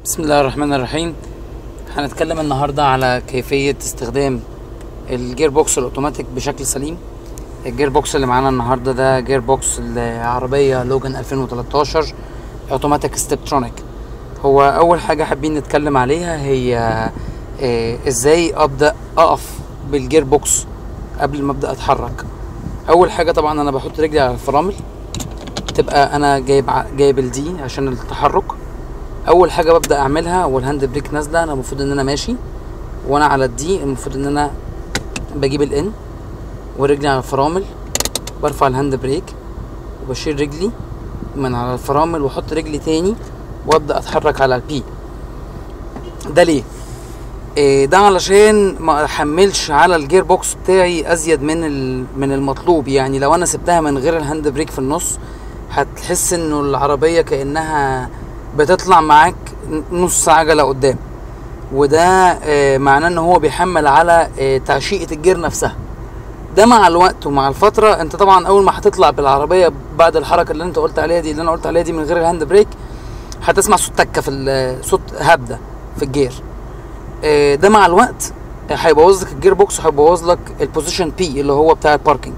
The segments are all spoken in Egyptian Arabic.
بسم الله الرحمن الرحيم هنتكلم النهاردة على كيفية استخدام الجير بوكس الاوتوماتيك بشكل سليم الجير بوكس اللي معانا النهاردة ده جير بوكس العربية لوجان 2013 اوتوماتيك ستيبترونيك هو اول حاجة حابين نتكلم عليها هي آه، ازاي ابدأ اقف بالجير بوكس قبل ما ابدأ اتحرك اول حاجة طبعا انا بحط رجلي على الفرامل تبقى انا جايب ع- جايب الدي عشان التحرك اول حاجه ببدا اعملها والهاند بريك نازله انا المفروض ان انا ماشي وانا على الدي المفروض ان انا بجيب الان ورجلي على الفرامل برفع الهاند بريك وبشيل رجلي من على الفرامل واحط رجلي تاني وابدا اتحرك على البي ده ليه إيه ده علشان ما احملش على الجير بوكس بتاعي ازيد من ال- من المطلوب يعني لو انا سبتها من غير الهاند بريك في النص هتحس انه العربيه كانها بتطلع معاك نص عجله قدام وده آه، معناه ان هو بيحمل على آه، تعشيقه الجير نفسها ده مع الوقت ومع الفتره انت طبعا اول ما هتطلع بالعربيه بعد الحركه اللي انت قلت عليها دي اللي انا قلت عليها دي من غير الهاند بريك هتسمع صوت تكه في ال- صوت هبده في الجير آه، ده مع الوقت هيبوظ لك الجير بوكس وهيبوظ لك البوزيشن بي اللي هو بتاع الباركينج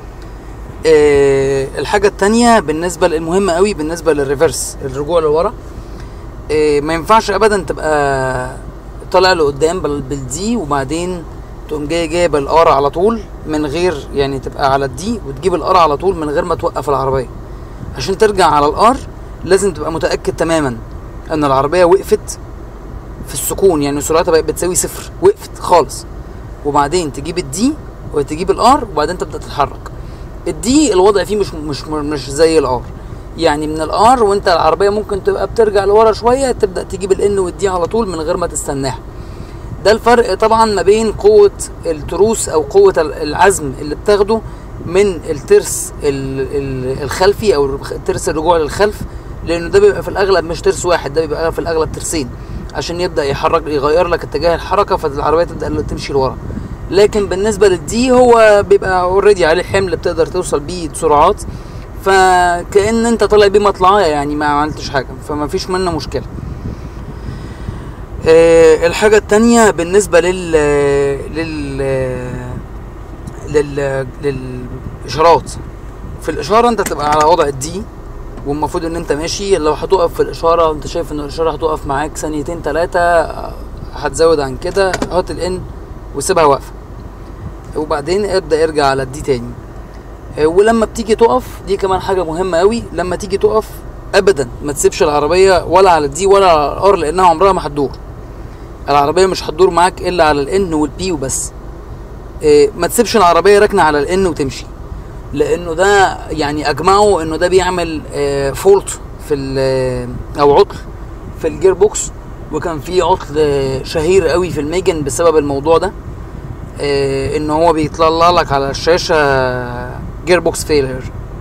آه، الحاجه التانية بالنسبه المهمه قوي بالنسبه للريفرس الرجوع لورا آه، ما ينفعش ابدا تبقى طالع لقدام بال- بالدي وبعدين تقوم جاي جايب الار على طول من غير يعني تبقى على الدي وتجيب الار على طول من غير ما توقف العربيه عشان ترجع على الار لازم تبقى متاكد تماما ان العربيه وقفت في السكون يعني سرعتها بقت بتساوي صفر وقفت خالص وبعدين تجيب الدي وتجيب الار وبعدين تبدا تتحرك الدي الوضع فيه مش مش مش زي الار يعني من الار وانت العربيه ممكن تبقى بترجع لورا شويه تبدا تجيب الان والدي على طول من غير ما تستناها ده الفرق طبعا ما بين قوه التروس او قوه ال- العزم اللي بتاخده من الترس ال- ال- الخلفي او ترس الرجوع للخلف لانه ده بيبقى في الاغلب مش ترس واحد ده بيبقى في الاغلب ترسين عشان يبدا يحرك يغير لك اتجاه الحركه فالعربيه تبدا تمشي لورا لكن بالنسبه للدي هو بيبقى اوريدي عليه حمل بتقدر توصل بيه بسرعات فكأن انت طالع بيه مطلعية يعني ما عملتش حاجة فما فيش منه مشكلة آه، الحاجة التانية بالنسبة لل لل لل للإشارات في الإشارة أنت تبقى على وضع الدي والمفروض إن أنت ماشي لو هتقف في الإشارة وأنت شايف إن الإشارة هتقف معاك ثانيتين تلاتة آه، هتزود عن كده حط الإن وسيبها واقفة وبعدين ابدأ ارجع على الدي تاني آه، ولما بتيجي تقف دي كمان حاجه مهمه قوي لما تيجي تقف ابدا ما تسيبش العربيه ولا على الدي ولا على الار لانها عمرها ما هتدور العربيه مش هتدور معاك الا على الان والبي وبس آه، ما تسيبش العربيه راكنه على الان وتمشي لانه ده يعني اجمعوا انه ده بيعمل فولت في ال- او عطل في الجير بوكس وكان في عطل آه، شهير قوي في الميجن بسبب الموضوع ده آه، ان هو بيطلع لك على الشاشه جير بوكس فيلر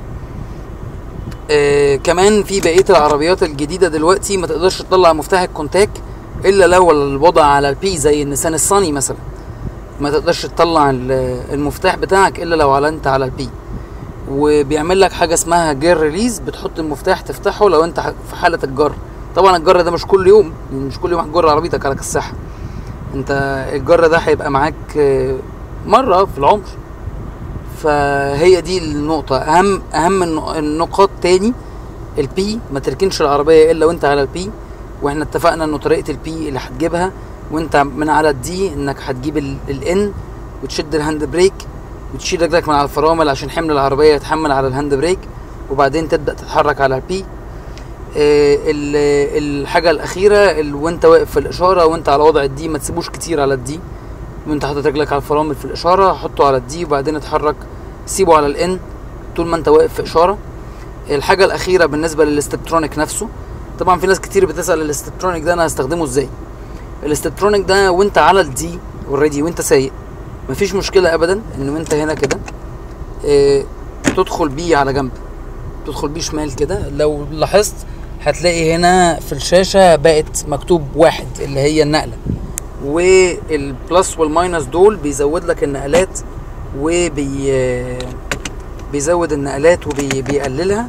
كمان في بقيه العربيات الجديده دلوقتي ما تقدرش تطلع مفتاح الكونتاك الا لو الوضع على البي زي النيسان الصني مثلا ما تقدرش تطلع ال- المفتاح بتاعك الا لو علنت على البي وبيعمل لك حاجه اسمها جير ريليز بتحط المفتاح تفتحه لو انت ح- في حاله الجر طبعا الجر ده مش كل يوم يعني مش كل يوم هتجر عربيتك على كساحه انت الجر ده هيبقى معاك آه، مره في العمر فهي دي النقطة أهم أهم النق- النقاط تاني البي ما تركنش العربية إلا وأنت على البي وإحنا اتفقنا إنه طريقة البي اللي هتجيبها وأنت من على الدي إنك هتجيب الإن وتشد الهاند بريك وتشيل رجلك من على الفرامل عشان حمل العربية يتحمل على الهاند بريك وبعدين تبدأ تتحرك على البي آه، ال- الحاجة الأخيرة ال- وأنت واقف في الإشارة وأنت على وضع الدي ما تسيبوش كتير على الدي وانت حاطط رجلك على الفرامل في الاشاره حطه على الدي وبعدين اتحرك سيبه على الان طول ما انت واقف في اشاره الحاجه الاخيره بالنسبه للاستبترونيك نفسه طبعا في ناس كتير بتسال الاستبترونيك ده انا هستخدمه ازاي الاستبترونيك ده وانت على الدي اوريدي وانت سايق مفيش مشكله ابدا ان انت هنا كده اه تدخل بيه على جنب تدخل بيه شمال كده لو لاحظت هتلاقي هنا في الشاشه بقت مكتوب واحد اللي هي النقله والبلس والماينس دول بيزود لك النقلات وبي بيزود النقلات وبيقللها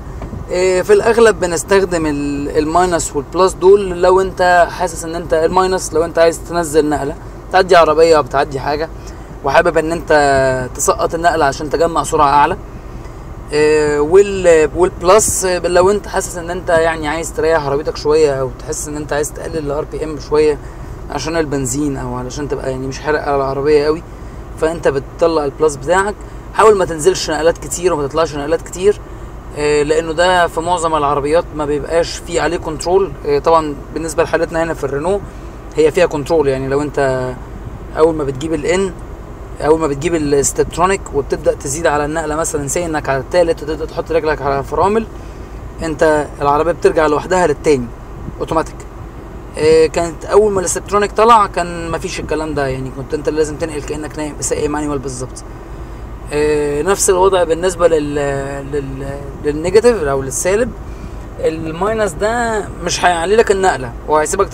إيه، في الاغلب بنستخدم ال- الماينس والبلس دول لو انت حاسس ان انت الماينس لو انت عايز تنزل نقله تعدي عربيه او بتعدي حاجه وحابب ان انت تسقط النقله عشان تجمع سرعه اعلى إيه، وال والبلس لو انت حاسس ان انت يعني عايز تريح عربيتك شويه او تحس ان انت عايز تقلل الار بي ام شويه عشان البنزين او علشان تبقى يعني مش حرق على العربيه قوي فانت بتطلع البلس بتاعك حاول ما تنزلش نقلات كتير وما تطلعش نقلات كتير آه، لانه ده في معظم العربيات ما بيبقاش فيه عليه كنترول آه، طبعا بالنسبه لحالتنا هنا في الرينو هي فيها كنترول يعني لو انت اول ما بتجيب الان اول ما بتجيب الستبترونيك وبتبدا تزيد على النقله مثلا سي انك على الثالث وتبدا تحط رجلك على الفرامل انت العربيه بترجع لوحدها للتاني اوتوماتيك آه، كانت اول ما الستبترونيك طلع كان مفيش الكلام ده يعني كنت انت لازم تنقل كانك نايم سايق مانيوال بالظبط آه، نفس الوضع بالنسبه لل لل للنيجاتيف او للسالب الماينس ده مش هيعلي لك النقله وهيسيبك